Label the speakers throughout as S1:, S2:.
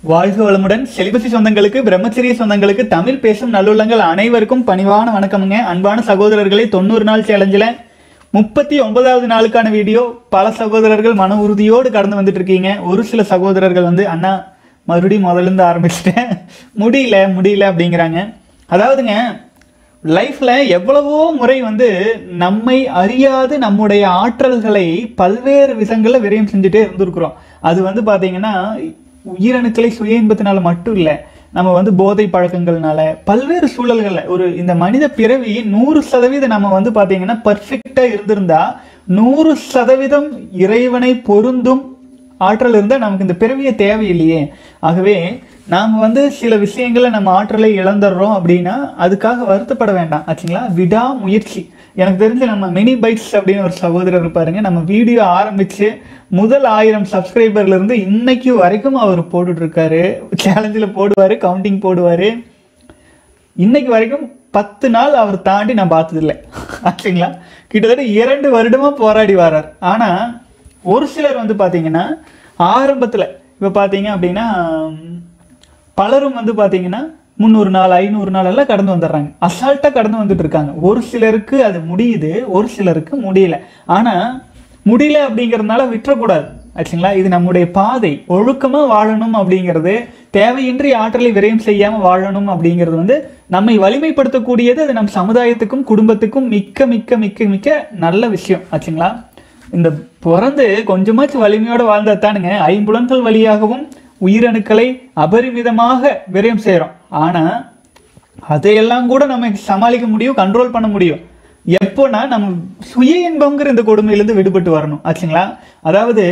S1: வாழ்க வளமுடன் செலிபசி சொந்தங்களுக்கு பிரம்மச்சரிய சொந்தங்களுக்கு தமிழ் பேசும் நல்லுள்ளங்கள் அனைவருக்கும் பணிவான வணக்கமுங்க அன்பான சகோதரர்களே தொண்ணூறு நாள் சேலஞ்சில் முப்பத்தி ஒன்பதாவது நாளுக்கான வீடியோ பல சகோதரர்கள் மன உறுதியோடு கடந்து வந்துட்டு இருக்கீங்க ஒரு சில சகோதரர்கள் வந்து அண்ணா மறுபடியும் முதல்ல இருந்து ஆரம்பிச்சிட்டேன் முடியல முடியல அப்படிங்கிறாங்க அதாவதுங்க லைஃப்ல எவ்வளவோ முறை வந்து நம்மை அறியாது நம்முடைய ஆற்றல்களை பல்வேறு விதங்களில் விரயம் செஞ்சுட்டே இருந்திருக்கிறோம் அது வந்து பாத்தீங்கன்னா உயிரணுக்களை சுய இன்பத்தினால மட்டும் இல்லை நம்ம வந்து போதை பழக்கங்கள்னால பல்வேறு சூழல்கள்ல ஒரு இந்த மனித பிறவி நூறு சதவீதம் நம்ம வந்து பாத்தீங்கன்னா பர்ஃபெக்டா இருந்திருந்தா நூறு சதவீதம் இறைவனை பொருந்தும் ஆற்றல் இருந்தால் நமக்கு இந்த பிறவியே தேவையில்லையே ஆகவே நாம் வந்து சில விஷயங்களை நம்ம ஆற்றலை இழந்துடுறோம் அப்படின்னா அதுக்காக வருத்தப்பட வேண்டாம் ஆச்சுங்களா விடா முயற்சி எனக்கு தெரிஞ்சு நம்ம மினி பைட்ஸ் அப்படின்னு ஒரு சகோதரர் இருப்பாருங்க நம்ம வீடியோ ஆரம்பிச்சு முதல் ஆயிரம் சப்ஸ்கிரைபர்ல இருந்து இன்னைக்கு வரைக்கும் அவர் போட்டுட்டு இருக்காரு சேலஞ்சில் போடுவார் கவுண்டிங் போடுவார் இன்னைக்கு வரைக்கும் பத்து நாள் அவர் தாண்டி நான் பார்த்ததில்லை ஆச்சுங்களா கிட்டத்தட்ட இரண்டு வருடமா போராடி வரார் ஆனா ஒரு சிலர் வந்து பாத்தீங்கன்னா ஆரம்பத்துல இப்ப பாத்தீங்க அப்படின்னா உம், பலரும் வந்து பாத்தீங்கன்னா முந்நூறு நாள் ஐநூறு நாள் எல்லாம் கடந்து வந்துடுறாங்க அசால்ட்டா கடந்து வந்துட்டு இருக்காங்க ஒரு சிலருக்கு அது முடியுது ஒரு சிலருக்கு முடியல ஆனா முடியல அப்படிங்கறதுனால விட்டுறக்கூடாது ஆச்சுங்களா இது நம்முடைய பாதை ஒழுக்கமா வாழணும் அப்படிங்கிறது தேவையின்றி ஆற்றலை விரயம் செய்யாம வாழணும் அப்படிங்கிறது வந்து நம்மை வலிமைப்படுத்தக்கூடியது அது நம் சமுதாயத்துக்கும் குடும்பத்துக்கும் மிக்க மிக்க மிக்க மிக்க நல்ல விஷயம் ஆச்சுங்களா இந்த பிறந்து கொஞ்சமாச்சும் வலிமையோட வாழ்ந்தா தானுங்க ஐம்புலன்கள் வழியாகவும் உயிரணுக்களை அபரிமிதமாக விரயம் செய்றோம் ஆனா அதையெல்லாம் கூட நம்ம சமாளிக்க முடியும் கண்ட்ரோல் பண்ண முடியும் எப்போனா நம்ம சுய இன்பம்ங்கிற இந்த கொடுமையிலேருந்து விடுபட்டு வரணும் ஆச்சுங்களா அதாவது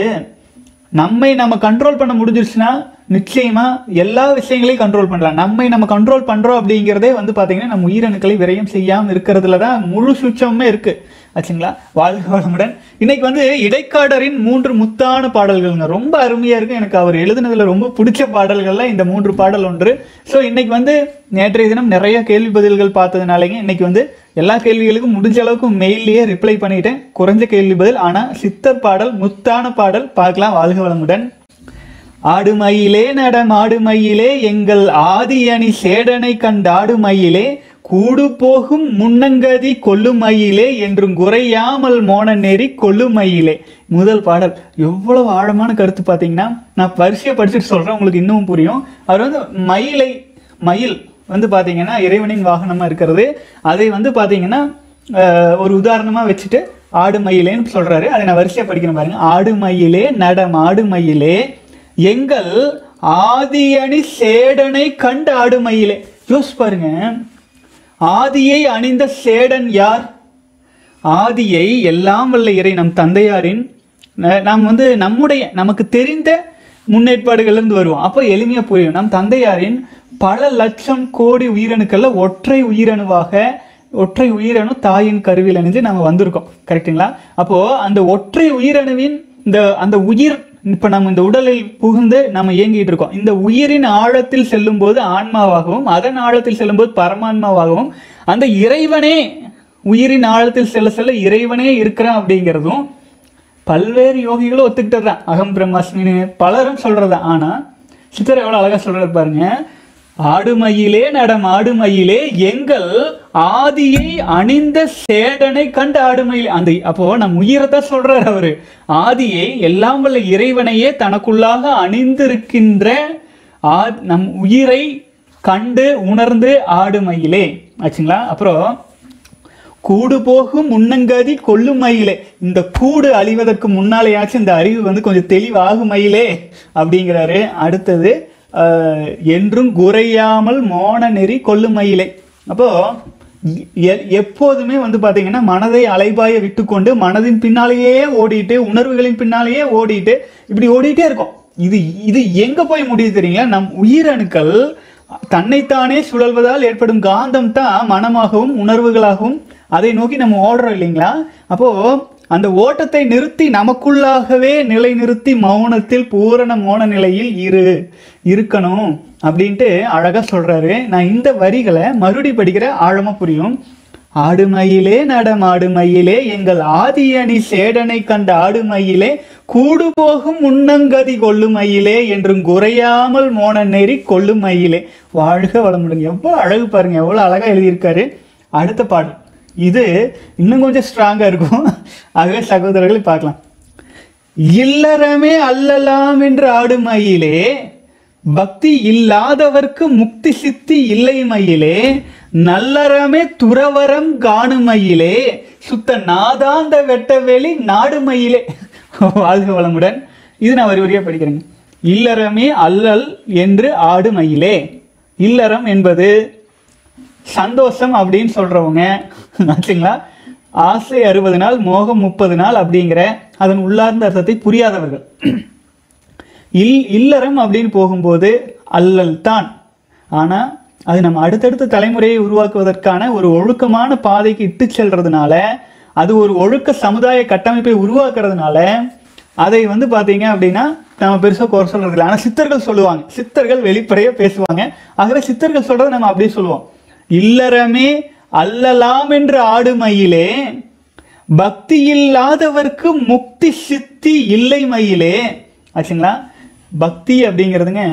S1: நம்மை நம்ம கண்ட்ரோல் பண்ண முடிஞ்சிருச்சுன்னா நிச்சயமா எல்லா விஷயங்களையும் கண்ட்ரோல் பண்ணலாம் நம்மை நம்ம கண்ட்ரோல் பண்றோம் அப்படிங்கிறதே வந்து பாத்தீங்கன்னா நம்ம உயிரணுக்களை விரயம் செய்யாம இருக்கிறதுல தான் முழு சுற்றமே இருக்கு ஆச்சுங்களா வாழ்க வளமுடன் இன்னைக்கு வந்து இடைக்காடரின் மூன்று முத்தான பாடல்கள்ங்க ரொம்ப அருமையா இருக்கு எனக்கு அவர் எழுதுனதுல ரொம்ப பிடிச்ச பாடல்கள்ல இந்த மூன்று பாடல் ஒன்று ஸோ இன்னைக்கு வந்து நேற்றைய தினம் நிறைய கேள்வி பதில்கள் பார்த்ததுனாலங்க இன்னைக்கு வந்து எல்லா கேள்விகளுக்கும் முடிஞ்ச அளவுக்கு மெயிலேயே ரிப்ளை பண்ணிட்டேன் குறைஞ்ச கேள்வி பதில் ஆனா சித்தர் பாடல் முத்தான பாடல் பார்க்கலாம் வாழ்க வளமுடன் ஆடுமயிலே நடமாடுமயிலே எங்கள் ஆதியணி சேடனை கண்டாடுமயிலே கூடு போகும் முன்னங்கதி கொல்லுமயிலே என்றும் குறையாமல் மோன நெறி கொல்லுமயிலே முதல் பாடல் எவ்வளவு ஆழமான கருத்து பார்த்தீங்கன்னா நான் வரிசையை படிச்சுட்டு சொல்றேன் உங்களுக்கு இன்னும் புரியும் அவர் வந்து மயிலை மயில் வந்து பாத்தீங்கன்னா இறைவனின் வாகனமா இருக்கிறது அதை வந்து பாத்தீங்கன்னா அஹ், ஒரு உதாரணமா வச்சுட்டு ஆடு மயிலேன்னு சொல்றாரு அதை நான் வரிசையா படிக்கிறேன் பாருங்க ஆடு மயிலே நடம் ஆடு மயிலே எங்கள் ஆதியணி சேடனை கண்டு ஆடு மயிலே யோசிச்சு பாருங்க ஆதியை அணிந்த சேடன் யார் ஆதியை எல்லாம் வல்ல இறை நம் தந்தையாரின் ந- நாம் வந்து நம்முடைய நமக்கு தெரிந்த முன்னேற்பாடுகள்ல இருந்து வருவோம் அப்போ எளிமையா புரியும் நம் தந்தையாரின் பல லட்சம் கோடி உயிரணுக்கள்ல ஒற்றை உயிரணுவாக ஒற்றை உயிரணு தாயின் கருவில் அணிஞ்சு நம்ம வந்திருக்கோம் கரெக்ட்டுங்களா அப்போ அந்த ஒற்றை உயிரணுவின் இந்த அந்த உயிர் இப்ப நம்ம இந்த உடலில் புகுந்து நம்ம இயங்கிட்டு இருக்கோம் இந்த உயிரின் ஆழத்தில் செல்லும் போது ஆன்மாவாகவும் அதன் ஆழத்தில் செல்லும்போது பரமான்மாவாகவும் அந்த இறைவனே உயிரின் ஆழத்தில் செல்ல செல்ல இறைவனே இருக்கிறான் அப்படிங்கிறதும் பல்வேறு யோகிகளும் ஒத்துக்கிட்டது அகம் பிரம்மாஸ்மின்னு பலரும் சொல்றது ஆனா சித்தர் எவ்வளவு அழகா சொல்றாரு பாருங்க ஆடுமயிலே நடம் ஆடுமயிலே எங்கள் ஆதியை அணிந்த சேடனை கண்டு ஆடுமயில் அந்த அப்போ நம் உயிரை தான் சொல்றாரு அவரு ஆதியை எல்லாம் வல்ல இறைவனையே தனக்குள்ளாக அணிந்திருக்கின்ற ஆ- நம் உயிரை கண்டு உணர்ந்து ஆடுமயிலே ஆச்சுங்களா அப்புறம் கூடு போகும் முன்னங்கதி கொல்லும் மயிலே இந்த கூடு அழிவதற்கு முன்னாலேயாச்சும் இந்த அறிவு வந்து கொஞ்சம் தெளிவாகும் மயிலே அப்படிங்கிறாரு அடுத்தது ஆஹ், என்றும் குறையாமல் மோன நெறி கொல்லும் மயிலே அப்போ எ- எப்போதுமே வந்து பாத்தீங்கன்னா மனதை அலைபாய விட்டுக்கொண்டு மனதின் பின்னாலேயே ஓடிட்டு உணர்வுகளின் பின்னாலேயே ஓடிட்டு இப்படி ஓடிட்டே இருக்கோம் இது இது எங்க போய் முடியுது தெரியுங்களா நம் உயிரணுக்கள் தன்னைத்தானே சுழல்வதால் ஏற்படும் காந்தம் தான் மனமாகவும் உணர்வுகளாகவும் அதை நோக்கி நம்ம ஓடுறோம் இல்லைங்களா அப்போ அந்த ஓட்டத்தை நிறுத்தி நமக்குள்ளாகவே நிலை நிறுத்தி மௌனத்தில் பூரண மௌன நிலையில் இரு இருக்கணும் அப்படின்ட்டு அழகா சொல்றாரு நான் இந்த வரிகளை மறுபடி படிக்கிற ஆழமா புரியும் ஆடுமயிலே நடமாடுமயிலே எங்கள் ஆதியணி சேடனை கண்ட ஆடுமயிலே கூடு போகும் முன்னங்கதி கொள்ளுமயிலே என்றும் குறையாமல் மோன நெறி கொள்ளுமயிலே வாழ்க வளமுடன் எவ்வளவு அழகு பாருங்க எவ்வளவு அழகா எழுதியிருக்காரு அடுத்த பாடல் இது இன்னும் கொஞ்சம் ஸ்ட்ராங்கா இருக்கும் ஆகவே சகோதரர்களை பார்க்கலாம் இல்லறமே அல்லலாம் என்று ஆடுமயிலே பக்தி இல்லாதவர்க்கு முக்தி சித்தி இல்லை மயிலே நல்லறமே துறவரம் காணுமயிலே சுத்த நாதாந்த வெட்டவெளி நாடுமயிலே வாழ்க வளமுடன் இது நான் வரி வரியா படிக்கிறேங்க இல்லறமே அல்லல் என்று ஆடுமயிலே இல்லறம் என்பது சந்தோஷம் அப்படின்னு சொல்றவங்க ஆச்சுங்களா ஆசை அறுபது நாள் மோகம் முப்பது நாள் அப்படிங்கிற அதன் உள்ளார்ந்த அர்த்தத்தை புரியாதவர்கள் இல் இல்லறம் அப்படின்னு போகும்போது அல்லல் தான் ஆனா அது நம்ம அடுத்தடுத்த தலைமுறையை உருவாக்குவதற்கான ஒரு ஒழுக்கமான பாதைக்கு இட்டு செல்றதுனால அது ஒரு ஒழுக்க சமுதாய கட்டமைப்பை உருவாக்குறதுனால அதை வந்து பாத்தீங்க அப்படின்னா நம்ம பெருசா குறை சொல்றது இல்லை ஆனா சித்தர்கள் சொல்லுவாங்க சித்தர்கள் வெளிப்படையா பேசுவாங்க ஆகவே சித்தர்கள் சொல்றதை நம்ம அப்படியே சொல்லுவோம் இல்லறமே அல்லலாம் என்று ஆடுமயிலே பக்தி இல்லாதவர்க்கு முக்தி சித்தி இல்லை மயிலே ஆச்சுங்களா பக்தி அப்படிங்கிறதுங்க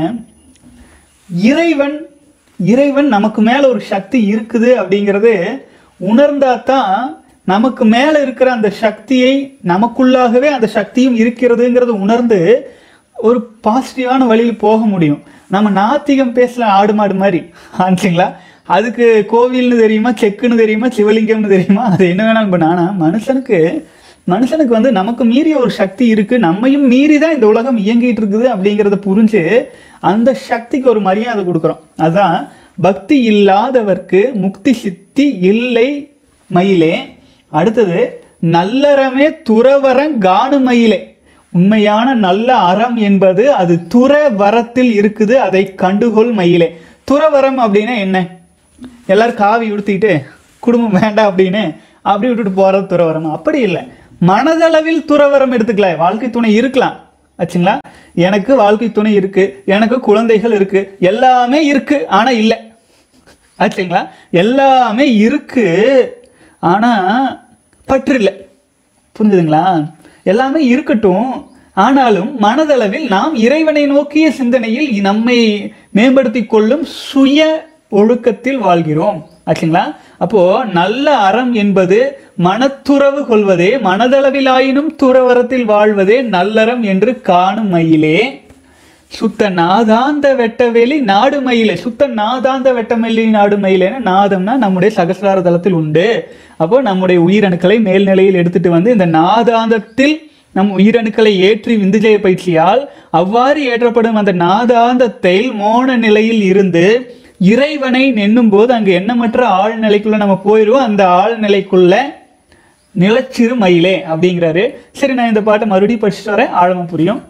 S1: இறைவன் இறைவன் நமக்கு மேல ஒரு சக்தி இருக்குது அப்படிங்கிறது உணர்ந்தா தான் நமக்கு மேல இருக்கிற அந்த சக்தியை நமக்குள்ளாகவே அந்த சக்தியும் இருக்கிறதுங்கிறது உணர்ந்து ஒரு பாசிட்டிவான வழியில் போக முடியும் நம்ம நாத்திகம் பேசல ஆடு மாடு மாதிரி ஆச்சுங்களா அதுக்கு கோவில்னு தெரியுமா செக்குன்னு தெரியுமா சிவலிங்கம்னு தெரியுமா அது என்ன வேணாலும் பண்ண ஆனா மனுஷனுக்கு மனுஷனுக்கு வந்து நமக்கு மீறிய ஒரு சக்தி இருக்கு நம்மையும் மீறி தான் இந்த உலகம் இயங்கிட்டு இருக்குது அப்படிங்கிறத புரிஞ்சு அந்த சக்திக்கு ஒரு மரியாதை கொடுக்குறோம் அதான் பக்தி இல்லாதவர்க்கு முக்தி சித்தி இல்லை மயிலே அடுத்தது நல்லறமே துறவரம் காணு மயிலே உண்மையான நல்ல அறம் என்பது அது துறவரத்தில் இருக்குது அதை கண்டுகொள் மயிலே துறவரம் அப்படின்னா என்ன எல்லாரும் காவி உடுத்திட்டு குடும்பம் வேண்டாம் அப்படின்னு அப்படி விட்டுட்டு போறது துறவரம் அப்படி இல்லை மனதளவில் துறவரம் எடுத்துக்கலாம் வாழ்க்கை துணை இருக்கலாம் ஆச்சுங்களா எனக்கு வாழ்க்கை துணை இருக்கு எனக்கு குழந்தைகள் இருக்கு எல்லாமே இருக்கு ஆனா இல்லை ஆச்சுங்களா எல்லாமே இருக்கு ஆனா பற்று இல்லை புரிஞ்சுதுங்களா எல்லாமே இருக்கட்டும் ஆனாலும் மனதளவில் நாம் இறைவனை நோக்கிய சிந்தனையில் நம்மை மேம்படுத்திக் கொள்ளும் சுய ஒழுக்கத்தில் வாழ்கிறோம் ஆச்சுங்களா அப்போ நல்ல அறம் என்பது மனத்துறவு கொள்வதே மனதளவிலாயினும் துறவரத்தில் வாழ்வதே நல்லறம் என்று காணும் மயிலே சுத்த நாதாந்த வெட்டவெளி நாடு மயிலே சுத்த நாதாந்த வெட்டமல்லி நாடு மயிலேன்னு நாதம்னா நம்முடைய சகசிரார தளத்தில் உண்டு அப்போ நம்முடைய உயிரணுக்களை மேல்நிலையில் எடுத்துட்டு வந்து இந்த நாதாந்தத்தில் நம் உயிரணுக்களை ஏற்றி விந்துஜய பயிற்சியால் அவ்வாறு ஏற்றப்படும் அந்த நாதாந்தத்தை மோன நிலையில் இருந்து இறைவனை நெண்ணும் போது அங்கு எண்ணமற்ற ஆழ்நிலைக்குள்ள நம்ம போயிடுவோம் அந்த ஆழ்நிலைக்குள்ள நிலச்சிறு மயிலே அப்படிங்கிறாரு சரி நான் இந்த பாட்டை மறுபடியும் படிச்சுட்டு வரேன் ஆழமா புரியும்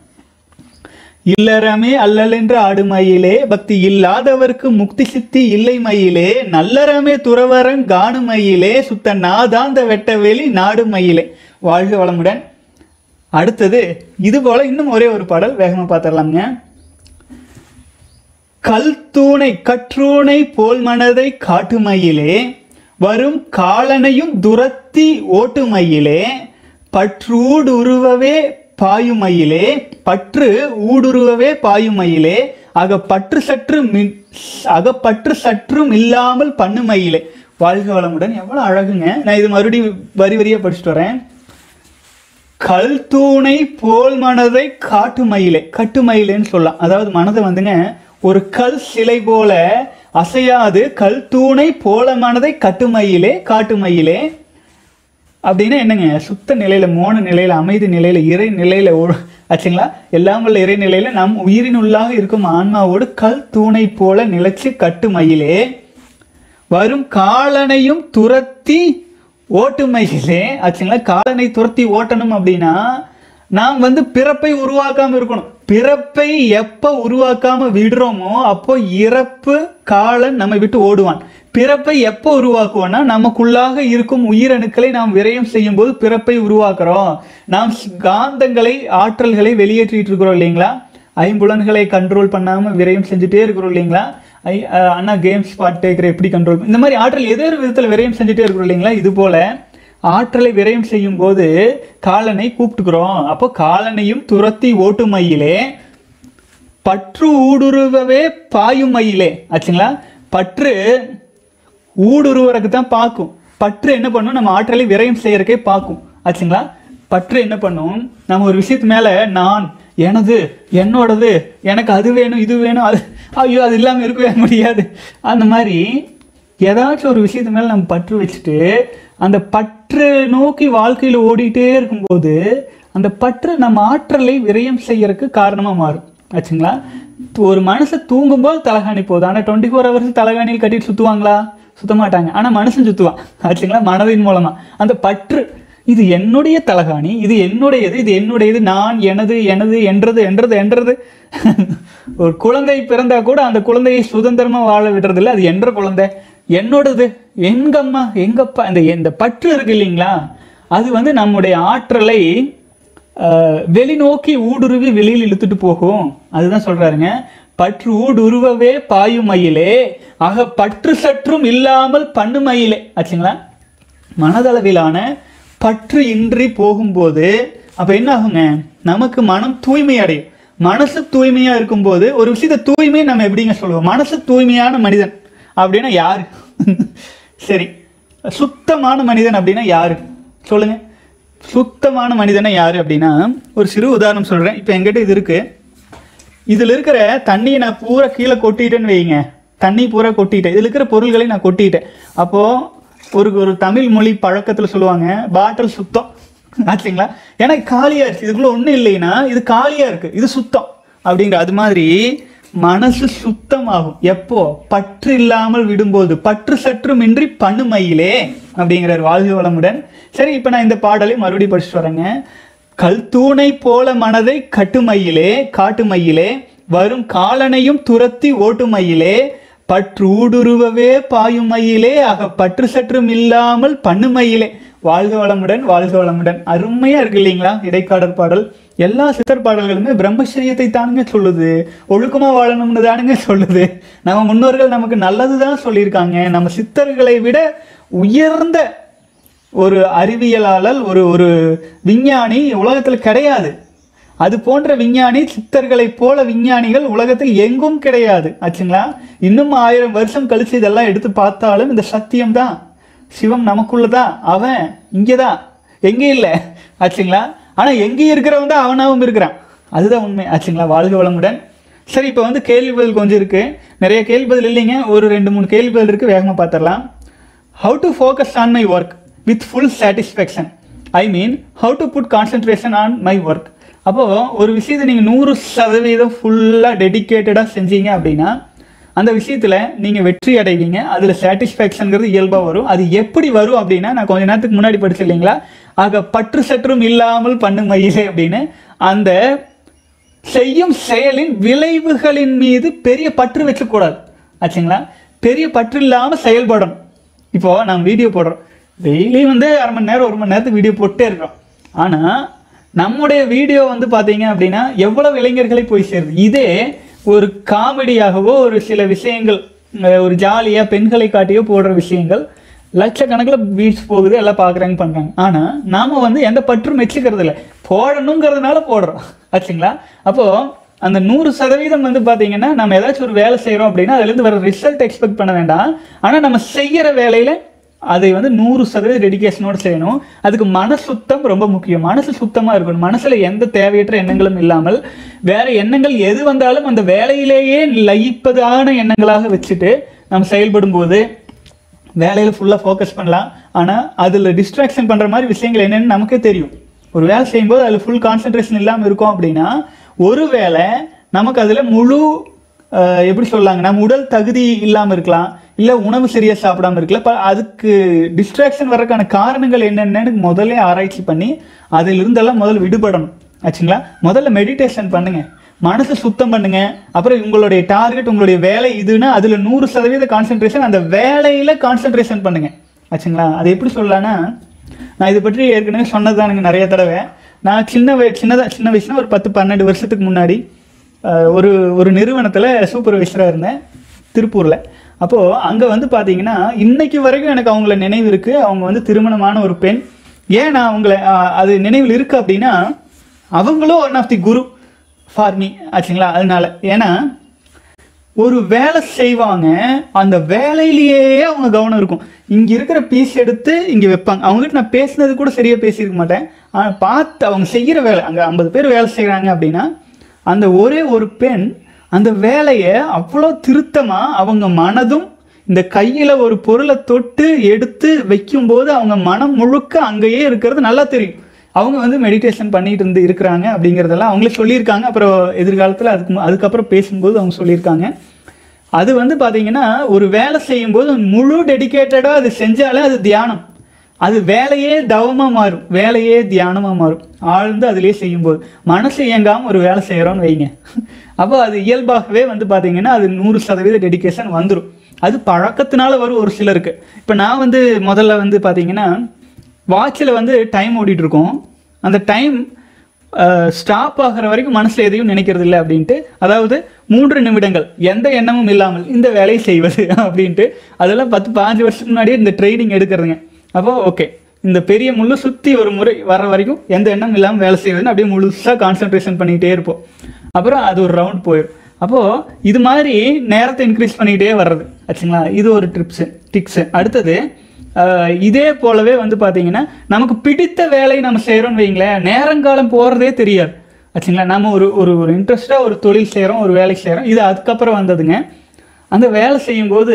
S1: இல்லறமே அல்லல் என்று ஆடுமயிலே பக்தி இல்லாதவர்க்கு முக்தி சித்தி இல்லை மயிலே நல்லறமே துறவரம் காணுமயிலே சுத்த நாதாந்த வெட்டவெளி நாடு மயிலே வாழ்க வளமுடன் அடுத்தது இது போல இன்னும் ஒரே ஒரு பாடல் வேகமா பார்த்துடலாங்க கல் தூணை கற்றூனை போல் மனதை காட்டுமயிலே வரும் காலனையும் துரத்தி ஓட்டுமயிலே பற்றூடுருவவே பாயுமயிலே பற்று ஊடுருவவே பாயுமயிலே அக பற்று சற்று மின் அகப்பற்று சற்றும் இல்லாமல் பண்ணுமயிலே வாழ்க வளமுடன் எவ்வளவு அழகுங்க நான் இது மறுபடியும் வரி வரியா படிச்சுட்டு வரேன் கல் தூணை போல் மனதை காட்டு மயிலே கட்டு மயிலேன்னு சொல்லலாம் அதாவது மனதை வந்துங்க ஒரு கல் சிலை போல அசையாது கல் தூணை போல மனதை கட்டுமயிலே காட்டுமயிலே அப்படின்னா என்னங்க சுத்த நிலையில மோன நிலையில அமைதி நிலையில இறை நிலையில ஒழு- ஆச்சுங்களா எல்லாம் வல்ல இறை நிலையில நம் உயிரின் உள்ளாக இருக்கும் ஆன்மாவோடு கல் தூணை போல நிலைச்சு கட்டுமயிலே வரும் காலனையும் துரத்தி ஓட்டுமையிலே ஆச்சுங்களா காலனை துரத்தி ஓட்டணும் அப்படின்னா நாம் வந்து பிறப்பை உருவாக்காம இருக்கணும் பிறப்பை எப்ப உருவாக்காம விடுறோமோ அப்போ இறப்பு காலன் நம்மை விட்டு ஓடுவான் பிறப்பை எப்போ உருவாக்குவோம்னா நமக்குள்ளாக இருக்கும் உயிரணுக்களை நாம் விரயம் செய்யும் போது பிறப்பை உருவாக்குறோம் நாம் காந்தங்களை ஆற்றல்களை வெளியேற்றிட்டு இருக்கிறோம் இல்லைங்களா ஐம்புலன்களை கண்ட்ரோல் பண்ணாம விரயம் செஞ்சுட்டே இருக்கிறோம் இல்லைங்களா ஐ அஹ் அண்ணா கேம் ஸ்பாட் டேக்கரை எப்படி கண்ட்ரோல் இந்த மாதிரி ஆற்றல் ஏதோ ஒரு விதத்தில் விரயம் செஞ்சுட்டே இருக்கிறோம் இல்லைங்களா இது போல ஆற்றலை விரயம் செய்யும் போது காலனை கூப்பிட்டுக்கிறோம் அப்போ காலனையும் துரத்தி ஓட்டும் மையிலே பற்று ஊடுருவவே பாயும் மயிலே ஆச்சுங்களா பற்று ஊடுருவறதுக்கு தான் பார்க்கும் பற்று என்ன பண்ணும் நம்ம ஆற்றலை விரயம் செய்யறதுக்கே பார்க்கும் ஆச்சுங்களா பற்று என்ன பண்ணும் நம்ம ஒரு விஷயத்து மேல நான் எனது என்னோடது எனக்கு அது வேணும் இது வேணும் அது ஐயோ அது இல்லாமல் இருக்கவே முடியாது அந்த மாதிரி ஏதாச்சும் ஒரு விஷயத்து மேல நம்ம பற்று வச்சுட்டு அந்த பற்று நோக்கி வாழ்க்கையில் ஓடிட்டே இருக்கும்போது அந்த பற்று நம்ம ஆற்றலை விரயம் செய்யறதுக்கு காரணமா மாறும் ஆச்சுங்களா ஒரு மனுஷன் தூங்கும்போது தலகாணி போகுது ஆனால் டுவெண்ட்டி ஃபோர் ஹவர்ஸ் தலகாணியில் கட்டிட்டு சுற்றுவாங்களா சுத்த மாட்டாங்க ஆனால் மனுஷன் சுற்றுவான் ஆச்சுங்களா மனதின் மூலமா அந்த பற்று இது என்னுடைய தலகாணி இது என்னுடையது இது என்னுடையது நான் எனது எனது என்றது என்றது என்றது ஒரு குழந்தை பிறந்தா கூட அந்த குழந்தையை சுதந்திரமா வாழ விடுறதில்ல அது என்ற குழந்தை என்னோடது எங்க அம்மா எங்கப்பா இந்த இந்த பற்று இருக்கு இல்லைங்களா அது வந்து நம்முடைய ஆற்றலை அஹ், வெளிநோக்கி ஊடுருவி வெளியில் இழுத்துட்டு போகும் அதுதான் சொல்றாருங்க பற்று ஊடுருவவே பாயும் மயிலே ஆக பற்று சற்றும் இல்லாமல் பண்ணு மயிலே ஆச்சுங்களா மனதளவிலான பற்று இன்றி போகும்போது அப்ப என்ன ஆகுங்க நமக்கு மனம் தூய்மை அடையும் மனசு தூய்மையா இருக்கும்போது ஒரு விஷயத்த தூய்மை நம்ம எப்படிங்க சொல்லுவோம் மனசு தூய்மையான மனிதன் அப்படின்னா யாரு சரி சுத்தமான மனிதன் அப்படின்னா யாரு சொல்லுங்க சுத்தமான மனிதனை யாரு அப்படின்னா ஒரு சிறு உதாரணம் சொல்றேன் இப்போ என்கிட்ட இது இருக்கு இதுல இருக்கிற தண்ணியை நான் பூரா கீழே கொட்டிட்டேன்னு வைங்க தண்ணி பூரா கொட்டிட்டேன் இதுல இருக்கிற பொருள்களை நான் கொட்டிட்டேன் அப்போ ஒரு ஒரு தமிழ் மொழி பழக்கத்துல சொல்லுவாங்க பாட்டில் சுத்தம் ஆச்சுங்களா ஏன்னா காலியா இருக்கு இதுக்குள்ள ஒண்ணும் இல்லைன்னா இது காலியா இருக்கு இது சுத்தம் அப்படிங்கிற அது மாதிரி மனசு சுத்தமாகும் எப்போ பற்று இல்லாமல் விடும்போது பற்று சற்றுமின்றி பண்ணுமையிலே அப்படிங்கிறார் வாழ்க வளமுடன் சரி இப்போ நான் இந்த பாடலை மறுபடியும் படிச்சுட்டு வரேங்க கல் தூணை போல மனதை கட்டுமையிலே காட்டுமையிலே வரும் காலனையும் துரத்தி ஓட்டுமையிலே பற்று ஊடுருவவே பாயுமையிலே ஆக பற்று சற்றும் இல்லாமல் பண்ணுமையிலே வாழ்க வளமுடன் வாழ்க வளமுடன் அருமையா இருக்கு இல்லைங்களா இடைக்காடல் பாடல் எல்லா சித்தர் பாடல்களுமே பிரம்மச்சரியத்தை தானுங்க சொல்லுது ஒழுக்கமா வாழணும்னு தானுங்க சொல்லுது நம்ம முன்னோர்கள் நமக்கு நல்லதுதான் சொல்லியிருக்காங்க நம்ம சித்தர்களை விட உயர்ந்த ஒரு அறிவியலாளர் ஒரு ஒரு விஞ்ஞானி உலகத்தில் கிடையாது அது போன்ற விஞ்ஞானி சித்தர்களைப் போல விஞ்ஞானிகள் உலகத்தில் எங்கும் கிடையாது ஆச்சுங்களா இன்னும் ஆயிரம் வருஷம் கழிச்சு இதெல்லாம் எடுத்து பார்த்தாலும் இந்த சத்தியம் தான் சிவம் நமக்குள்ளதான் அவன் இங்கேதான் எங்கே இல்லை ஆச்சுங்களா ஆனா எங்கேயும் இருக்கிறவன் தான் அவனாவும் இருக்கிறான் அதுதான் உண்மை ஆச்சுங்களா வாழ்க வளமுடன் சரி இப்போ வந்து கேள்வி பதில் கொஞ்சம் இருக்கு நிறைய கேள்வி பதில் இல்லைங்க ஒரு ரெண்டு மூணு கேள்வி பதில் இருக்கு வேகமாக பார்த்துடலாம் how to focus on my work with full satisfaction I mean how to put concentration on my work அப்போ ஒரு விஷயத்தை நீங்கள் நூறு சதவீதம் ஃபுல்லாக டெடிக்கேட்டடாக செஞ்சீங்க அப்படின்னா அந்த விஷயத்தில் நீங்கள் வெற்றி அடைவீங்க அதில் சாட்டிஸ்ஃபேக்ஷனுங்கிறது இயல்பாக வரும் அது எப்படி வரும் அப்படின்னா நான் கொஞ்ச நேரத்துக்கு முன்னாடி படிச்சு இல்லைங்களா ஆக பற்று சற்றும் இல்லாமல் பண்ணும் மயிலே அப்படின்னு அந்த செய்யும் செயலின் விளைவுகளின் மீது பெரிய பற்று வச்சக்கூடாது ஆச்சுங்களா பெரிய பற்று இல்லாமல் செயல்படணும் இப்போ நம்ம வீடியோ போடுறோம் டெய்லி வந்து அரை மணி நேரம் ஒரு மணி நேரத்துக்கு வீடியோ போட்டே இருக்கோம் ஆனால் நம்முடைய வீடியோ வந்து பார்த்தீங்க அப்படின்னா எவ்வளவு இளைஞர்களை போய் சேருது இதே ஒரு காமெடியாகவோ ஒரு சில விஷயங்கள் அஹ் ஒரு ஜாலியாக பெண்களை காட்டியோ போடுற விஷயங்கள் லட்சக்கணக்கில் பீச் போகுது எல்லாம் பார்க்குறாங்க பண்ணுறாங்க ஆனால் நாம் வந்து எந்த பற்றும் வச்சுக்கிறது இல்லை போடணுங்கிறதுனால போடுறோம் ஆச்சுங்களா அப்போது அந்த நூறு சதவீதம் வந்து பார்த்தீங்கன்னா நம்ம ஏதாச்சும் ஒரு வேலை செய்கிறோம் அப்படின்னா அதுலேருந்து வர ரிசல்ட் எக்ஸ்பெக்ட் பண்ண வேண்டாம் ஆனால் நம்ம செய்கிற வேலையில் அதை வந்து நூறு சதவீத டெடிகேஷனோட செய்யணும் அதுக்கு மன சுத்தம் ரொம்ப முக்கியம் மனசு சுத்தமாக இருக்கணும் மனசில் எந்த தேவையற்ற எண்ணங்களும் இல்லாமல் வேற எண்ணங்கள் எது வந்தாலும் அந்த வேலையிலேயே லயிப்பதான எண்ணங்களாக வச்சுட்டு நம்ம செயல்படும் போது வேலையில் ஃபுல்லாக ஃபோக்கஸ் பண்ணலாம் ஆனால் அதில் டிஸ்ட்ராக்ஷன் பண்ணுற மாதிரி விஷயங்கள் என்னென்னு நமக்கே தெரியும் ஒரு வேலை செய்யும்போது அதில் ஃபுல் கான்சென்ட்ரேஷன் இல்லாமல் இருக்கும் அப்படின்னா ஒரு வேளை நமக்கு அதில் முழு அஹ், எப்படி சொல்லாங்க நம்ம உடல் தகுதி இல்லாமல் இருக்கலாம் இல்லை உணவு சரியாக சாப்பிடாம இருக்கலாம் இப்போ அதுக்கு டிஸ்ட்ராக்ஷன் வர்றதுக்கான காரணங்கள் என்னென்னு முதல்ல ஆராய்ச்சி பண்ணி அதிலிருந்தெல்லாம் முதல்ல விடுபடணும் ஆச்சுங்களா முதல்ல மெடிடேஷன் பண்ணுங்க மனசை சுத்தம் பண்ணுங்க அப்புறம் உங்களுடைய டார்கெட் உங்களுடைய வேலை இதுன்னா அதுல நூறு சதவீத கான்சென்ட்ரேஷன் அந்த வேலையில கான்சென்ட்ரேஷன் பண்ணுங்க ஆச்சுங்களா அது எப்படி சொல்லலாம்னா நான் இதை பற்றி ஏற்கனவே சொன்னதுதானுங்க நிறைய தடவை நான் சின்ன வய சின்னதா சின்ன வயசுல ஒரு பத்து பன்னெண்டு வருஷத்துக்கு முன்னாடி அஹ், ஒரு ஒரு நிறுவனத்தில் சூப்பர்வைசராக இருந்தேன் திருப்பூரில் அப்போது அங்கே வந்து பார்த்தீங்கன்னா இன்னைக்கு வரைக்கும் எனக்கு அவங்கள நினைவு இருக்குது அவங்க வந்து திருமணமான ஒரு பெண் ஏன் நான் அவங்கள ஆஹ், அது நினைவில் இருக்குது அப்படின்னா அவங்களும் one of the guru for me ஆச்சுங்களா அதனால ஏன்னா ஒரு வேலை செய்வாங்க அந்த வேலையிலேயே அவங்க கவனம் இருக்கும் இங்க இருக்கிற பீஸ் எடுத்து இங்க வைப்பாங்க அவங்ககிட்ட நான் பேசுனது கூட சரியா பேசியிருக்க மாட்டேன் ஆனா பார்த்து அவங்க செய்யற வேலை அங்க ஐம்பது பேர் வேலை செய்றாங்க அப்படின்னா அந்த ஒரே ஒரு பெண் அந்த வேலையை அவ்வளோ திருத்தமா அவங்க மனதும் இந்த கையில ஒரு பொருளை தொட்டு எடுத்து வைக்கும்போது அவங்க மனம் முழுக்க அங்கேயே இருக்கிறது நல்லா தெரியும் அவங்க வந்து மெடிடேஷன் பண்ணிட்டு இருந்து இருக்கிறாங்க அப்படிங்கிறதெல்லாம் அவங்களே சொல்லியிருக்காங்க அப்புறம் எதிர்காலத்தில் அதுக்கு மு- அதுக்கப்புறம் பேசும்போது அவங்க சொல்லியிருக்காங்க அது வந்து பார்த்தீங்கன்னா ஒரு வேலை செய்யும்போது முழு டெடிகேட்டடாக அது செஞ்சாலே அது தியானம் அது வேலையே தவமாக மாறும் வேலையே தியானமாக மாறும் ஆழ்ந்து அதிலே செய்யும்போது மனசு இயங்காமல் ஒரு வேலை செய்கிறோன்னு வைங்க அப்போ அது இயல்பாகவே வந்து பார்த்தீங்கன்னா அது நூறு சதவீத டெடிகேஷன் வந்துடும் அது பழக்கத்தினால வரும் ஒரு சிலருக்கு இப்போ நான் வந்து முதல்ல வந்து பார்த்தீங்கன்னா வாட்சில் வந்து டைம் ஓடிட்டு இருக்கோம் அந்த டைம் ஸ்டாப் ஆகிற வரைக்கும் மனசில் எதையும் நினைக்கிறது இல்லை அப்படின்ட்டு அதாவது மூன்று நிமிடங்கள் எந்த எண்ணமும் இல்லாமல் இந்த வேலையை செய்வது அப்படின்ட்டு அதெல்லாம் பத்து பாஞ்சு வருஷத்துக்கு முன்னாடியே இந்த ட்ரைனிங் எடுக்கிறதுங்க அப்போ ஓகே இந்த பெரிய முள்ளு சுற்றி ஒரு முறை வர்ற வரைக்கும் எந்த எண்ணம் இல்லாமல் வேலை செய்வதுன்னு அப்படியே முழுசாக கான்சென்ட்ரேஷன் பண்ணிகிட்டே இருப்போம் அப்புறம் அது ஒரு ரவுண்ட் போயிடும் அப்போது இது மாதிரி நேரத்தை இன்க்ரீஸ் பண்ணிக்கிட்டே வர்றது ஆச்சுங்களா இது ஒரு ட்ரிப்ஸு டிக்ஸு அடுத்தது ஆஹ் இதே போலவே வந்து பார்த்தீங்கன்னா நமக்கு பிடித்த வேலையை நம்ம செய்கிறோம்னு வைங்களேன் நேரங்காலம் போகிறதே தெரியாது ஆச்சுங்களா நம்ம ஒரு ஒரு ஒரு இன்ட்ரெஸ்டாக ஒரு தொழில் செய்கிறோம் ஒரு வேலை செய்கிறோம் இது அதுக்கப்புறம் வந்ததுங்க அந்த வேலை செய்யும்போது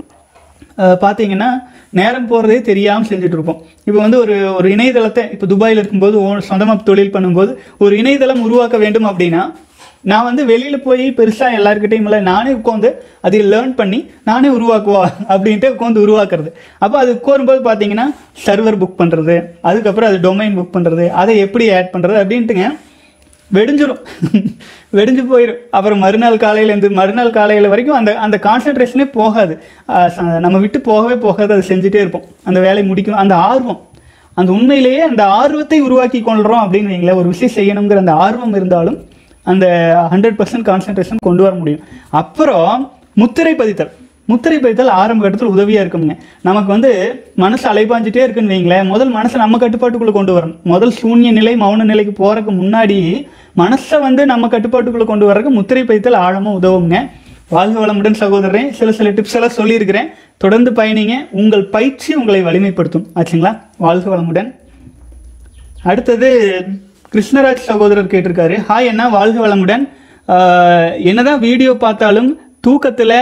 S1: அஹ், பார்த்தீங்கன்னா நேரம் போகிறதே தெரியாமல் செஞ்சுட்டு இருப்போம் இப்போ வந்து ஒரு ஒரு இணையதளத்தை இப்போ துபாயில் இருக்கும்போது சொந்தமாக தொழில் பண்ணும்போது ஒரு இணையதளம் உருவாக்க வேண்டும் அப்படின்னா நான் வந்து வெளியில் போய் பெருசாக எல்லாருக்கிட்டையும் இல்லை நானே உட்காந்து அதை லேர்ன் பண்ணி நானே உருவாக்குவா அப்படின்ட்டு உட்காந்து உருவாக்குறது அப்போ அது கோரும்போது பார்த்தீங்கன்னா சர்வர் புக் பண்ணுறது அதுக்கப்புறம் அது டொமைன் புக் பண்ணுறது அதை எப்படி ஆட் பண்ணுறது அப்படின்ட்டுங்க வெடிஞ்சிரும் வெடிஞ்சு போயிடும் அப்புறம் மறுநாள் காலையிலேருந்து மறுநாள் காலையில் வரைக்கும் அந்த அந்த கான்சென்ட்ரேஷனே போகாது அஹ் ச- நம்ம விட்டு போகவே போகாது அதை செஞ்சுட்டே இருப்போம் அந்த வேலையை முடிக்கும் அந்த ஆர்வம் அந்த உண்மையிலேயே அந்த ஆர்வத்தை உருவாக்கி கொள்கிறோம் அப்படின்னு வைங்களேன் ஒரு விஷயம் செய்யணுங்கிற அந்த ஆர்வம் இருந்தாலும் அந்த ஹண்ட்ரட் பர்சன்ட் கான்சென்ட்ரேஷன் கொண்டு வர முடியும் அப்புறம் முத்திரை பதித்தல் முத்திரை பதித்தல் ஆரம்ப கட்டத்தில் உதவியாக இருக்குங்க நமக்கு வந்து மனசு அலைபாஞ்சிட்டே இருக்குன்னு வைங்களேன் முதல் மனசை நம்ம கட்டுப்பாட்டுக்குள்ளே கொண்டு வரணும் முதல் சூன்ய நிலை மௌன நிலைக்கு போகிறதுக்கு முன்னாடி மனசை வந்து நம்ம கட்டுப்பாட்டுக்குள்ளே கொண்டு வர்றதுக்கு முத்திரை பதித்தல் ஆழமாக உதவுங்க வாழ்க வளமுடன் சகோதரரே சில சில டிப்ஸ் எல்லாம் சொல்லியிருக்கிறேன் தொடர்ந்து பயணிங்க உங்கள் பயிற்சி உங்களை வலிமைப்படுத்தும் ஆச்சுங்களா வாழ்க வளமுடன் அடுத்தது கிருஷ்ணராஜ் சகோதரர் கேட்டிருக்காரு ஹாய் அண்ணா வாழ்க வளமுடன் ஆஹ் என்னதான் வீடியோ பார்த்தாலும் தூக்கத்தில்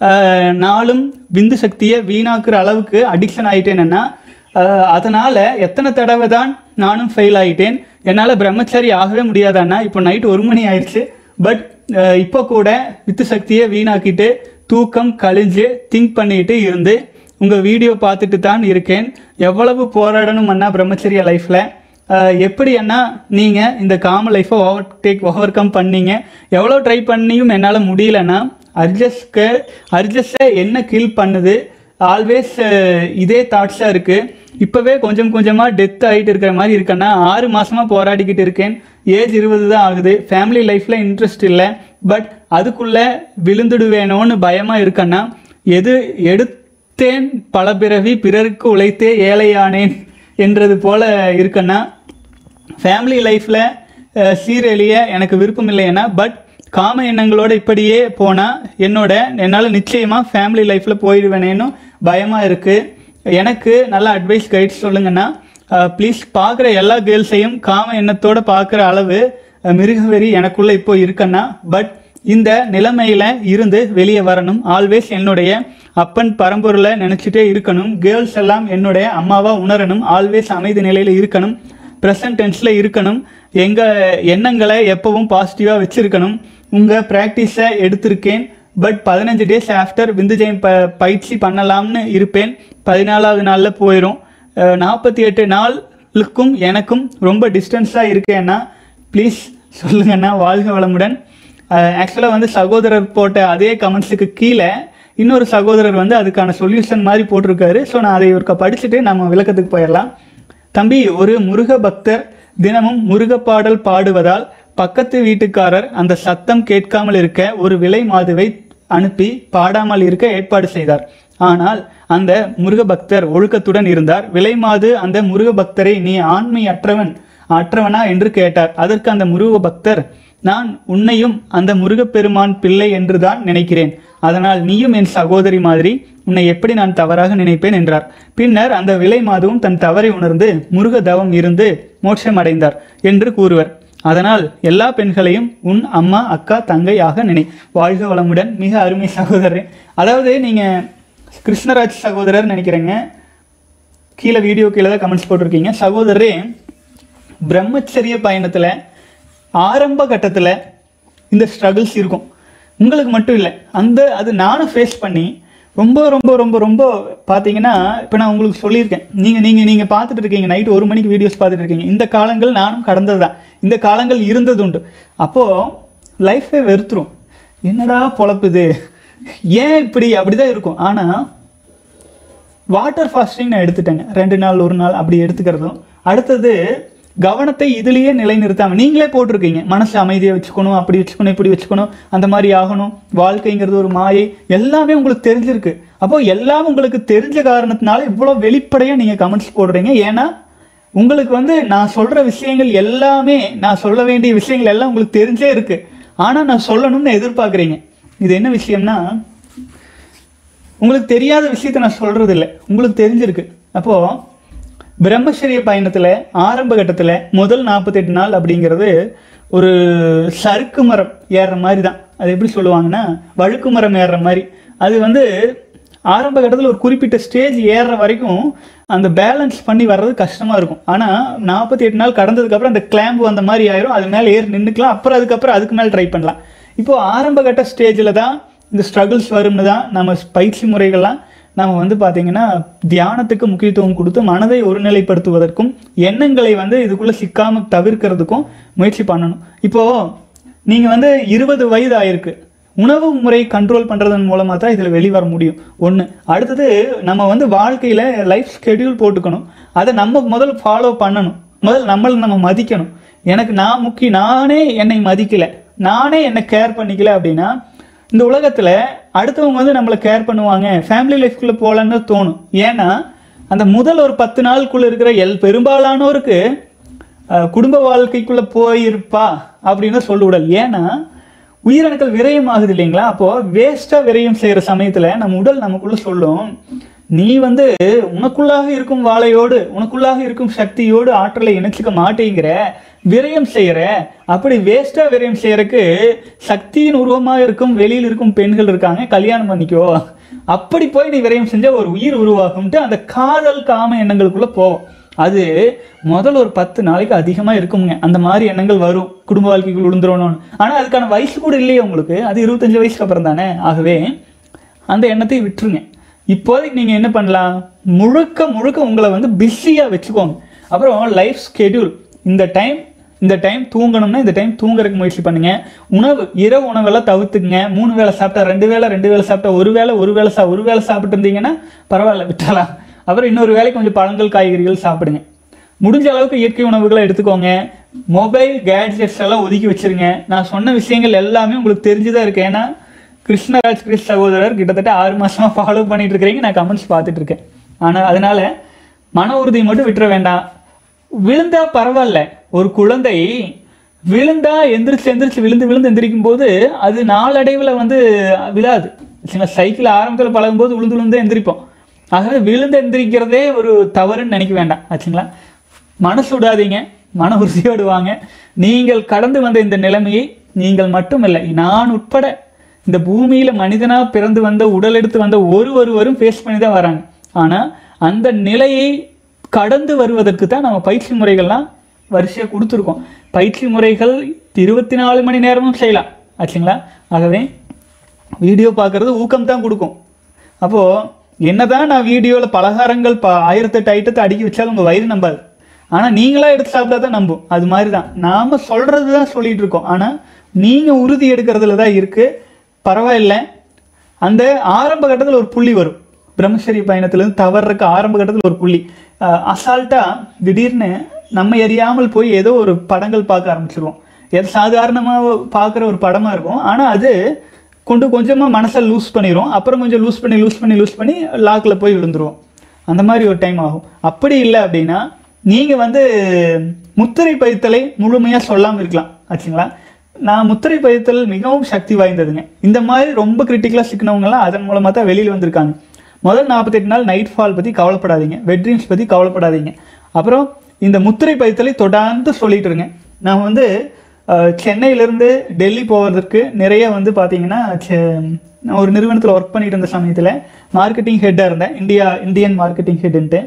S1: நாளும் விந்து சக்தியை வீணாக்குற அளவுக்கு அடிக்ஷன் ஆயிட்டேன் அண்ணா ஆஹ் அதனால எத்தனை தடவை தான் நானும் ஃபெயில் ஆயிட்டேன் என்னால் பிரம்மச்சாரி ஆகவே முடியாது அண்ணா இப்போ நைட் ஒரு மணி ஆயிடுச்சு பட் இப்போ கூட வித்து சக்தியை வீணாக்கிட்டு தூக்கம் கழிஞ்சு திங்க் பண்ணிட்டு இருந்து உங்கள் வீடியோ பார்த்துட்டு தான் இருக்கேன் எவ்வளவு போராடணும் அண்ணா பிரம்மச்சரிய லைஃப்பில் எப்படி அண்ணா நீங்கள் இந்த காம லைஃப்பை ஓவர் டேக் ஓவர் கம் பண்ணீங்க எவ்வளோ ட்ரை பண்ணியும் என்னால் முடியலண்ணா அர்ஜஸ்க்கு அர்ஜஸ்ஸை என்ன கில் பண்ணுது ஆல்வேஸ் இதே தாட்ஸாக இருக்குது இப்போவே கொஞ்சம் கொஞ்சமாக டெத் ஆகிட்டு இருக்கிற மாதிரி இருக்கேன்னா ஆறு மாசமாக போராடிக்கிட்டு இருக்கேன் ஏஜ் இருபது தான் ஆகுது ஃபேமிலி லைஃப்பில் இன்ட்ரெஸ்ட் இல்லை பட் அதுக்குள்ளே விழுந்துடுவேனோன்னு பயமாக இருக்கேன்னா எது எடுத்தேன் பல பிறவி பிறருக்கு உழைத்தே ஏழையானேன் என்றது போல இருக்கேன்னா ஃபேமிலி லைஃப்பில் சீரழிய எனக்கு விருப்பம் இல்லைன்னா பட் காம எண்ணங்களோட இப்படியே போனால் என்னோட என்னால் நிச்சயமாக ஃபேமிலி லைஃப்பில் போயிடுவேனேன்னு பயமாக இருக்குது எனக்கு நல்ல அட்வைஸ் கைட்ஸ் சொல்லுங்கன்னா ப்ளீஸ் பார்க்குற எல்லா கேர்ள்ஸையும் காம எண்ணத்தோட பார்க்குற அளவு அஹ், மிருகவெறி எனக்குள்ளே இப்போ இருக்கன்னா பட் இந்த நிலைமையில இருந்து வெளியே வரணும் ஆல்வேஸ் என்னுடைய அப்பன் பரம்பொருளை நினைச்சிட்டே இருக்கணும் கேர்ள்ஸ் எல்லாம் என்னுடைய அம்மாவா உணரணும் ஆல்வேஸ் அமைதி நிலையில இருக்கணும் ப்ரெசன்ட் டென்ஸ்ல இருக்கணும் எங்க எண்ணங்களை எப்பவும் பாசிட்டிவா வச்சிருக்கணும் உங்க ப்ராக்டிஸை எடுத்திருக்கேன் பட் பதினஞ்சு டேஸ் ஆஃப்டர் விந்துஜெயம் ப பயிற்சி பண்ணலாம்னு இருப்பேன் பதினாலாவது நாளில் போயிடும் நாற்பத்தி எட்டு நாளுக்கும் எனக்கும் ரொம்ப டிஸ்டன்ஸாக இருக்கேன்னா ப்ளீஸ் சொல்லுங்கண்ணா வாழ்க வளமுடன் ஆக்சுவலாக வந்து சகோதரர் போட்ட அதே கமெண்ட்ஸுக்கு கீழே இன்னொரு சகோதரர் வந்து அதுக்கான சொல்யூஷன் மாதிரி போட்டிருக்காரு ஸோ நான் அதை ஒருக்க படிச்சுட்டு நம்ம விளக்கத்துக்கு போயிடலாம் தம்பி ஒரு முருக பக்தர் தினமும் முருக பாடல் பாடுவதால் பக்கத்து வீட்டுக்காரர் அந்த சத்தம் கேட்காமல் இருக்க ஒரு விலை மாதுவை அனுப்பி பாடாமல் இருக்க ஏற்பாடு செய்தார் ஆனால் அந்த முருக பக்தர் ஒழுக்கத்துடன் இருந்தார் விலைமாது அந்த முருக பக்தரை நீ ஆண்மை அற்றவன் அற்றவனா என்று கேட்டார் அதற்கு அந்த முருக பக்தர் நான் உன்னையும் அந்த முருகப்பெருமான் பிள்ளை என்றுதான் நினைக்கிறேன் அதனால் நீயும் என் சகோதரி மாதிரி உன்னை எப்படி நான் தவறாக நினைப்பேன் என்றார் பின்னர் அந்த விலை மாதுவும் தன் தவறை உணர்ந்து முருக தவம் இருந்து மோட்சம் அடைந்தார் என்று கூறுவர் அதனால் எல்லா பெண்களையும் உன் அம்மா அக்கா தங்கை ஆக நினை வாழ்க வளமுடன் மிக அருமை சகோதரர் அதாவது நீங்க கிருஷ்ணராஜ் சகோதரர் நினைக்கிறேங்க கீழே வீடியோ கீழே தான் கமெண்ட்ஸ் போட்டிருக்கீங்க சகோதரரே பிரம்மச்சரிய பயணத்தில் ஆரம்ப கட்டத்தில் இந்த ஸ்ட்ரகிள்ஸ் இருக்கும் உங்களுக்கு மட்டும் இல்லை அந்த அது நானும் ஃபேஸ் பண்ணி ரொம்ப ரொம்ப ரொம்ப ரொம்ப பார்த்தீங்கன்னா இப்போ நான் உங்களுக்கு சொல்லியிருக்கேன் நீங்கள் நீங்கள் நீங்கள் பார்த்துட்டு இருக்கீங்க நைட் ஒரு மணிக்கு வீடியோஸ் பார்த்துட்டு இருக்கீங்க இந்த காலங்கள் நானும் கடந்தது தான் இந்த காலங்கள் இருந்தது உண்டு அப்போது லைஃபே வெறுத்துரும் என்னடா பொழப்புது ஏன் இப்படி அப்படிதான் இருக்கும் ஆனால் வாட்டர் ஃபாஸ்டிங் நான் எடுத்துட்டேங்க ரெண்டு நாள் ஒரு நாள் அப்படி எடுத்துக்கிறதும் அடுத்தது கவனத்தை இதுலேயே நிலைநிறுத்தாம நீங்களே போட்டிருக்கீங்க மனசு அமைதியை வச்சுக்கணும் அப்படி வச்சுக்கணும் இப்படி வச்சுக்கணும் அந்த மாதிரி ஆகணும் வாழ்க்கைங்கிறது ஒரு மாயை எல்லாமே உங்களுக்கு தெரிஞ்சிருக்கு அப்போ எல்லாம் உங்களுக்கு தெரிஞ்ச காரணத்தினால இவ்வளோ வெளிப்படையாக நீங்கள் கமெண்ட்ஸ் போடுறீங்க ஏன்னா உங்களுக்கு வந்து நான் சொல்கிற விஷயங்கள் எல்லாமே நான் சொல்ல வேண்டிய விஷயங்கள் எல்லாம் உங்களுக்கு தெரிஞ்சே இருக்கு ஆனால் நான் சொல்லணும்னு எதிர்பார்க்குறீங்க இது என்ன விஷயம்னா உங்களுக்கு தெரியாத விஷயத்த நான் சொல்றது இல்லை உங்களுக்கு தெரிஞ்சிருக்கு அப்போ பிரம்மச்சரிய பயணத்தில் ஆரம்ப கட்டத்தில் முதல் நாற்பத்தெட்டு நாள் அப்படிங்கிறது ஒரு சறுக்கு மரம் ஏறுற மாதிரி தான் அது எப்படி சொல்லுவாங்கன்னா வழுக்கு மரம் ஏறுற மாதிரி அது வந்து ஆரம்ப கட்டத்தில் ஒரு குறிப்பிட்ட ஸ்டேஜ் ஏறுற வரைக்கும் அந்த பேலன்ஸ் பண்ணி வர்றது கஷ்டமாக இருக்கும் ஆனால் நாற்பத்தி எட்டு நாள் கடந்ததுக்கப்புறம் அந்த கிளாம்பு அந்த மாதிரி ஆயிரும் அது மேலே ஏறி நின்றுக்கலாம் அப்புறம் அதுக்கப்புறம் அதுக்கு மேலே ட்ரை பண்ணலாம் இப்போ ஆரம்ப கட்ட ஸ்டேஜில் தான் இந்த ஸ்ட்ரகிள்ஸ் வரும்னு தான் நம்ம பயிற்சி முறைகள்லாம் நம்ம வந்து பார்த்தீங்கன்னா தியானத்துக்கு முக்கியத்துவம் கொடுத்து மனதை ஒருநிலைப்படுத்துவதற்கும் எண்ணங்களை வந்து இதுக்குள்ளே சிக்காம தவிர்க்கிறதுக்கும் முயற்சி பண்ணணும் இப்போ நீங்கள் வந்து இருபது வயது ஆயிருக்கு உணவு முறை கண்ட்ரோல் பண்ணுறதன் மூலமாக தான் இதில் வெளிவர முடியும் ஒன்று அடுத்தது நம்ம வந்து வாழ்க்கையில் லைஃப் ஸ்கெடியூல் போட்டுக்கணும் அதை நம்ம முதல்ல ஃபாலோ பண்ணணும் முதல்ல நம்மளை நம்ம மதிக்கணும் எனக்கு நான் முக்கியம் நானே என்னை மதிக்கலை நானே என்னை கேர் பண்ணிக்கல அப்படின்னா இந்த உலகத்தில் அடுத்தவங்க வந்து நம்மளை கேர் பண்ணுவாங்க ஃபேமிலி லைஃப்குள்ளே போகலான்னு தோணும் ஏன்னா அந்த முதல் ஒரு பத்து நாளுக்குள்ளே இருக்கிற எல் பெரும்பாலானோருக்கு அஹ், குடும்ப வாழ்க்கைக்குள்ளே போயிருப்பா அப்படின்னு சொல்லக்கூடாது ஏன்னா உயிரணுக்கள் விரயம் ஆகுது இல்லைங்களா அப்போ வேஸ்ட்டாக விரயம் செய்கிற சமயத்தில் நம்ம உடல் நமக்குள்ள சொல்லும் நீ வந்து உனக்குள்ளாக இருக்கும் வாளையோடு உனக்குள்ளாக இருக்கும் சக்தியோடு ஆற்றலை இணைச்சிக்க மாட்டேங்கிற விரயம் செய்யற அப்படி வேஸ்டா விரயம் செய்யறதுக்கு சக்தியின் உருவமாக இருக்கும் வெளியில் இருக்கும் பெண்கள் இருக்காங்க கல்யாணம் பண்ணிக்கோ அப்படி போய் நீ விரயம் செஞ்சா ஒரு உயிர் உருவாகும்ட்டு அந்த காதல் காம எண்ணங்களுக்குள்ள போவோம் அது முதல் ஒரு பத்து நாளைக்கு அதிகமா இருக்குங்க அந்த மாதிரி எண்ணங்கள் வரும் குடும்ப வாழ்க்கைக்குள் விழுந்துடணும்னு ஆனா அதுக்கான வயசு கூட இல்லையே உங்களுக்கு அது இருபத்தஞ்சு வயசுக்கு அப்புறம் தானே ஆகவே அந்த எண்ணத்தை விட்டுருங்க இப்போதைக்கு நீங்கள் என்ன பண்ணலாம் முழுக்க முழுக்க உங்களை வந்து பிஸியாக வச்சுக்கோங்க அப்புறம் லைஃப் ஸ்கெடியூல் இந்த டைம் இந்த டைம் தூங்கணும்னா இந்த டைம் தூங்குறதுக்கு முயற்சி பண்ணுங்க உணவு இரவு உணவெல்லாம் தவிர்த்துக்குங்க மூணு வேளை சாப்பிட்டா ரெண்டு வேளை ரெண்டு வேளை சாப்பிட்டா ஒரு வேளை ஒரு வேளை சா ஒரு வேளை சாப்பிட்டு இருந்தீங்கன்னா பரவாயில்ல விட்டலாம் அப்புறம் இன்னொரு வேளைக்கு கொஞ்சம் பழங்கள் காய்கறிகள் சாப்பிடுங்க முடிஞ்ச அளவுக்கு இயற்கை உணவுகளை எடுத்துக்கோங்க மொபைல் கேட்ஜெட்ஸ் எல்லாம் ஒதுக்கி வச்சிருங்க நான் சொன்ன விஷயங்கள் எல்லாமே உங்களுக்கு தெரிஞ்சுதான் இருக்கு ஏன்னா கிருஷ்ணராஜ் கிறிஸ் சகோதரர் கிட்டத்தட்ட ஆறு மாசமா ஃபாலோ பண்ணிட்டு இருக்கிறீங்க நான் கமெண்ட்ஸ் பார்த்துட்டு இருக்கேன் ஆனா அதனால மன உறுதி மட்டும் விட்டுற வேண்டாம் விழுந்தா பரவாயில்ல ஒரு குழந்தை விழுந்தா எந்திரிச்சு எந்திரிச்சு விழுந்து விழுந்து எந்திரிக்கும் போது அது நாளடைவுல வந்து விழாது சின்ன சைக்கிள் ஆரம்பத்தில் பழகும்போது விழுந்து விழுந்து எந்திரிப்போம் ஆகவே விழுந்து எந்திரிக்கிறதே ஒரு தவறுன்னு நினைக்க வேண்டாம் ஆச்சுங்களா மனசு விடாதீங்க மன உறுதியோடு வாங்க நீங்கள் கடந்து வந்த இந்த நிலைமையை நீங்கள் மட்டுமில்லை நான் உட்பட இந்த பூமியில மனிதனா பிறந்து வந்த உடல் எடுத்து வந்த ஒரு ஒருவரும் ஃபேஸ் பண்ணி தான் வராங்க ஆனா அந்த நிலையை கடந்து வருவதற்கு தான் நம்ம பயிற்சி முறைகள்லாம் வரிசையா கொடுத்துருக்கோம் பயிற்சி முறைகள் இருபத்தி நாலு மணி நேரமும் செய்யலாம் ஆச்சுங்களா ஆகவே வீடியோ பார்க்கறது ஊக்கம் தான் கொடுக்கும் அப்போ என்னதான் நான் வீடியோவில் பலகாரங்கள் ப ஆயிரத்தெட்டு ஐட்டத்தை அடுக்கி வச்சாலும் உங்கள் வயிறு நம்பாது ஆனால் நீங்களா எடுத்து சாப்பிட்டா தான் நம்பும் அது மாதிரி தான் நாம் சொல்கிறது தான் சொல்லிட்டு இருக்கோம் ஆனால் நீங்கள் உறுதி எடுக்கிறதுல தான் இருக்குது பரவாயில்ல அந்த ஆரம்ப கட்டத்தில் ஒரு புள்ளி வரும் பிரம்மச்சரிய பயணத்துலேருந்து தவறுறக்கு ஆரம்ப கட்டத்தில் ஒரு புள்ளி அசால்ட்டாக திடீர்னு நம்ம எரியாமல் போய் ஏதோ ஒரு படங்கள் பார்க்க ஆரம்பிச்சிருவோம் எது சாதாரணமாக பார்க்குற ஒரு படமாக இருக்கும் ஆனால் அது கொண்டு கொஞ்சமாக மனசை லூஸ் பண்ணிடும் அப்புறம் கொஞ்சம் லூஸ் பண்ணி லூஸ் பண்ணி லூஸ் பண்ணி லாக்கில் போய் விழுந்துருவோம் அந்த மாதிரி ஒரு டைம் ஆகும் அப்படி இல்லை அப்படின்னா நீங்கள் வந்து முத்திரை பதித்தலை முழுமையாக சொல்லாமல் இருக்கலாம் ஆச்சுங்களா நான் முத்திரை பதித்தல் மிகவும் சக்தி வாய்ந்ததுங்க இந்த மாதிரி ரொம்ப கிரிட்டிக்கலாக சிக்கினவங்கலாம் அதன் மூலமாக தான் வெளியில் வந்திருக்காங்க முதல் நாற்பத்தெட்டு நாள் நைட் ஃபால் பற்றி கவலைப்படாதீங்க வெட் ட்ரீம்ஸ் பற்றி கவலைப்படாதீங்க அப்புறம் இந்த முத்திரை பதித்தலை தொடர்ந்து சொல்லிட்டு இருங்க நான் வந்து அஹ், சென்னையிலேருந்து டெல்லி போவதற்கு நிறைய வந்து பார்த்தீங்கன்னா செ- நான் ஒரு நிறுவனத்தில் ஒர்க் பண்ணிட்டு இருந்த சமயத்தில் மார்க்கெட்டிங் ஹெட்டாக இருந்தேன் இந்தியா இந்தியன் மார்க்கெட்டிங் ஹெட்டுன்ட்டு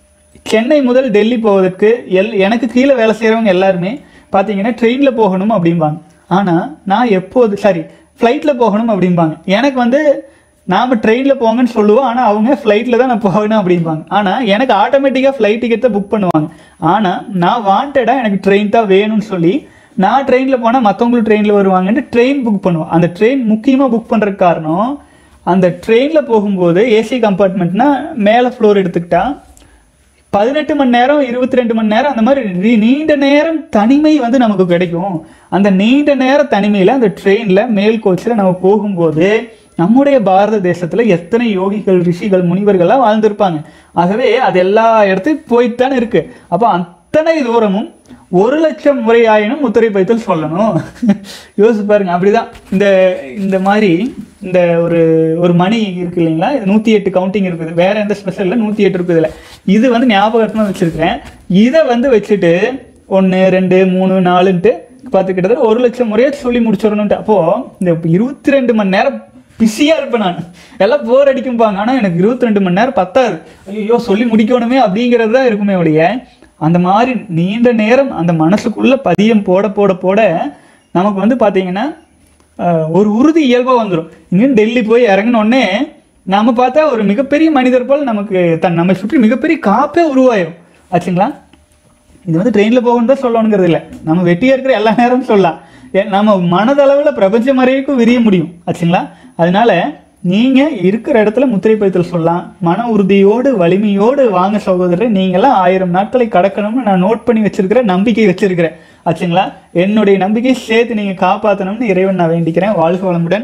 S1: சென்னை முதல் டெல்லி போவதற்கு எல் எனக்கு கீழே வேலை செய்கிறவங்க எல்லாருமே பார்த்தீங்கன்னா ட்ரெயினில் போகணும் அப்படிம்பாங்க ஆனால் நான் எப்போது சாரி ஃப்ளைட்டில் போகணும் அப்படிம்பாங்க எனக்கு வந்து நாம் ட்ரெயினில் போங்கன்னு சொல்லுவோம் ஆனால் அவங்க ஃப்ளைட்டில் தான் நான் போகணும் அப்படிம்பாங்க ஆனால் எனக்கு ஆட்டோமேட்டிக்காக ஃப்ளைட் டிக்கெட்டை புக் பண்ணுவாங்க ஆனால் நான் வாண்டடாக எனக்கு ட்ரெயின் தான் வேணும்னு சொல்லி நான் ட்ரெயினில் போனால் மற்றவங்களும் ட்ரெயினில் வருவாங்கன்னு ட்ரெயின் புக் பண்ணுவோம் அந்த ட்ரெயின் முக்கியமாக புக் பண்ணுறதுக்கு காரணம் அந்த ட்ரெயினில் போகும்போது ஏசி கம்பார்ட்மெண்ட்னா மேலே ஃப்ளோர் எடுத்துக்கிட்டா பதினெட்டு மணி நேரம் இருபத்தி ரெண்டு மணி நேரம் அந்த மாதிரி நீ- நீண்ட நேரம் தனிமை வந்து நமக்கு கிடைக்கும் அந்த நீண்ட நேர தனிமையில் அந்த ட்ரெயினில் மேல் கோச்சில் நம்ம போகும்போது நம்முடைய பாரத தேசத்தில் எத்தனை யோகிகள் ரிஷிகள் முனிவர்கள்லாம் வாழ்ந்திருப்பாங்க ஆகவே அது எல்லா இடத்துக்கும் போயிட்டு தானே இருக்கு அப்போ அத்தனை தூரமும் ஒரு லட்சம் முறை ஆயினும் முத்திரை பதித்தல் சொல்லணும் யோசிச்சு பாருங்க அப்படிதான் இந்த இந்த மாதிரி இந்த ஒரு ஒரு மணி இருக்கு இல்லைங்களா இது நூற்றி எட்டு கவுண்டிங் இருக்குது வேற எந்த ஸ்பெஷலில் நூற்றி எட்டு இருக்குது இதில் இது வந்து ஞாபகமாக வச்சிருக்கிறேன் இதை வந்து வச்சுட்டு ஒன்று ரெண்டு மூணு நாலுன்ட்டு பார்த்து கிட்டத்தட்ட ஒரு லட்சம் முறையாக சொல்லி முடிச்சிடணுன்ட்டு அப்போது இந்த இருபத்தி ரெண்டு மணி நேரம் பிஸியாக இருப்பேன் நான் எல்லாம் போர் அடிக்கும்பாங்க ஆனால் எனக்கு இருபத்தி ரெண்டு மணி நேரம் பத்தாது ஐயோ சொல்லி முடிக்கணுமே அப்படிங்கிறது தான் இருக்குமே ஒழிய அந்த மாதிரி நீண்ட நேரம் அந்த மனசுக்குள்ள பதியம் போட போட போட நமக்கு வந்து பார்த்தீங்கன்னா ஆஹ், ஒரு உறுதி இயல்பாக வந்துடும் இங்கேயும் டெல்லி போய் இறங்கினோடனே நாம பார்த்தா ஒரு மிகப்பெரிய மனிதர் போல் நமக்கு தன் நம்மை சுற்றி மிகப்பெரிய காப்பே உருவாயிரும் ஆச்சுங்களா இது வந்து ட்ரெயினில் போகணும் தான் சொல்லணுங்கிறது இல்லை நம்ம வெட்டியாக இருக்கிற எல்லா நேரமும் சொல்லலாம் ஏ- நம்ம மனதளவில் பிரபஞ்சம் வரைக்கும் விரிய முடியும் ஆச்சுங்களா அதனால நீங்கள் இருக்கிற இடத்துல முத்திரை பதித்தல் சொல்லலாம் மன உறுதியோடு வலிமையோடு வாங்க சகோதரர் நீங்களாம் ஆயிரம் நாட்களை கடக்கணும்னு நான் நோட் பண்ணி வச்சிருக்கிறேன் நம்பிக்கை வச்சிருக்கிறேன் ஆச்சுங்களா என்னுடைய நம்பிக்கையை சேர்த்து நீங்கள் காப்பாற்றணும்னு இறைவன் நான் வேண்டிக்கிறேன் வாழ்க வளமுடன்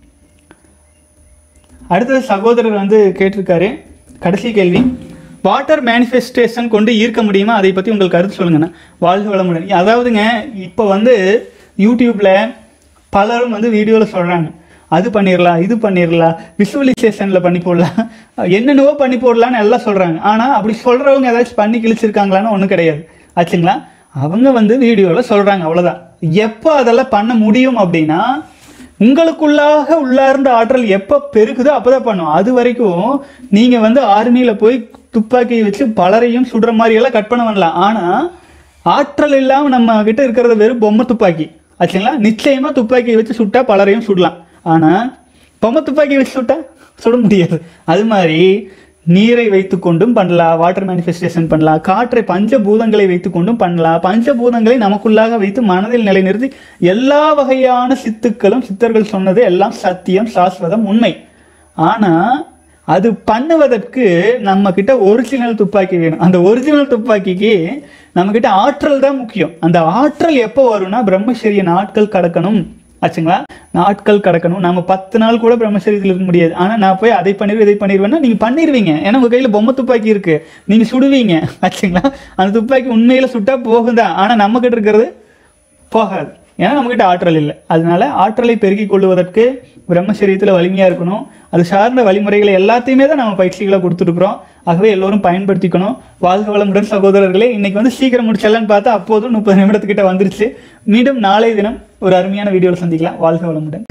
S1: அடுத்தது சகோதரர் வந்து கேட்டிருக்காரு கடைசி கேள்வி வாட்டர் மேனிஃபெஸ்டேஷன் கொண்டு ஈர்க்க முடியுமா அதை பற்றி உங்களுக்கு கருத்து சொல்லுங்கண்ணா வாழ்க வளமுடன் அதாவதுங்க இப்போ வந்து யூடியூப்பில் பலரும் வந்து வீடியோவில் சொல்கிறாங்க அது பண்ணிடலாம் இது பண்ணிடலாம் விசுவலைசேஷனில் பண்ணி போடலாம் என்னென்னவோ பண்ணி போடலான்னு எல்லாம் சொல்கிறாங்க ஆனால் அப்படி சொல்கிறவங்க ஏதாச்சும் பண்ணி கிழிச்சிருக்காங்களான்னு ஒன்றும் கிடையாது ஆச்சுங்களா அவங்க வந்து வீடியோவில் சொல்கிறாங்க அவ்வளோதான் எப்போ அதெல்லாம் பண்ண முடியும் அப்படின்னா உங்களுக்குள்ளாக உள்ளார்ந்த ஆற்றல் எப்போ பெருகுதோ அப்பதான் பண்ணும் அது வரைக்கும் நீங்க வந்து ஆர்மியில போய் துப்பாக்கியை வச்சு பலரையும் சுடுற மாதிரி எல்லாம் கற்பனை பண்ணலாம் ஆனா ஆற்றல் இல்லாம நம்ம கிட்ட இருக்கிறது வெறும் பொம்மை துப்பாக்கி ஆச்சுங்களா நிச்சயமா துப்பாக்கியை வச்சு சுட்டா பலரையும் சுடலாம் ஆனா பொம்மை துப்பாக்கி வச்சு சுட்டா சுட முடியாது அது மாதிரி நீரை வைத்துக்கொண்டும் பண்ணலாம் வாட்டர் மேனிஃபெஸ்டேஷன் பண்ணலாம் காற்றை பஞ்சபூதங்களை வைத்துக்கொண்டும் பண்ணலாம் பஞ்சபூதங்களை நமக்குள்ளாக வைத்து மனதில் நிலைநிறுத்தி எல்லா வகையான சித்துக்களும் சித்தர்கள் சொன்னது எல்லாம் சத்தியம் சாஸ்வதம் உண்மை ஆனா அது பண்ணுவதற்கு நம்ம கிட்ட ஒரிஜினல் துப்பாக்கி வேணும் அந்த ஒரிஜினல் துப்பாக்கிக்கு நம்ம கிட்ட ஆற்றல் தான் முக்கியம் அந்த ஆற்றல் எப்போ வரும்னா பிரம்மச்சரிய நாட்கள் கடக்கணும் ஆச்சுங்களா நாட்கள் கடக்கணும் நம்ம பத்து நாள் கூட பிரம்மச்சரியத்தில் இருக்க முடியாது ஆனால் நான் போய் அதை பண்ணிடுவேன் இதை பண்ணிடுவேன்னா நீங்கள் பண்ணிடுவீங்க ஏன்னா உங்கள் கையில் பொம்மை துப்பாக்கி இருக்கு நீங்கள் சுடுவீங்க ஆச்சுங்களா அந்த துப்பாக்கி உண்மையில் சுட்டா போகும் தான் ஆனால் நம்ம கிட்ட இருக்கிறது போகாது ஏன்னா நம்மகிட்ட ஆற்றல் இல்லை அதனால ஆற்றலை பெருக்கிக் கொள்வதற்கு பிரம்மச்சரியத்தில் வலிமையாக இருக்கணும் அது சார்ந்த வழிமுறைகளை எல்லாத்தையுமே தான் நம்ம பயிற்சிகளை கொடுத்துருக்குறோம் ஆகவே எல்லோரும் பயன்படுத்திக்கணும் வாழ்க வளமுடன் சகோதரர்களே இன்னைக்கு வந்து சீக்கிரம் முடிச்சலான்னு பார்த்தா அப்போதும் முப்பது நிமிடத்துக்கிட்ட வந்துருச்சு மீண்டும் நாளை தினம் ஒரு அருமையான வீடியோவில் சந்திக்கலாம் வாழ்க வளமுடன்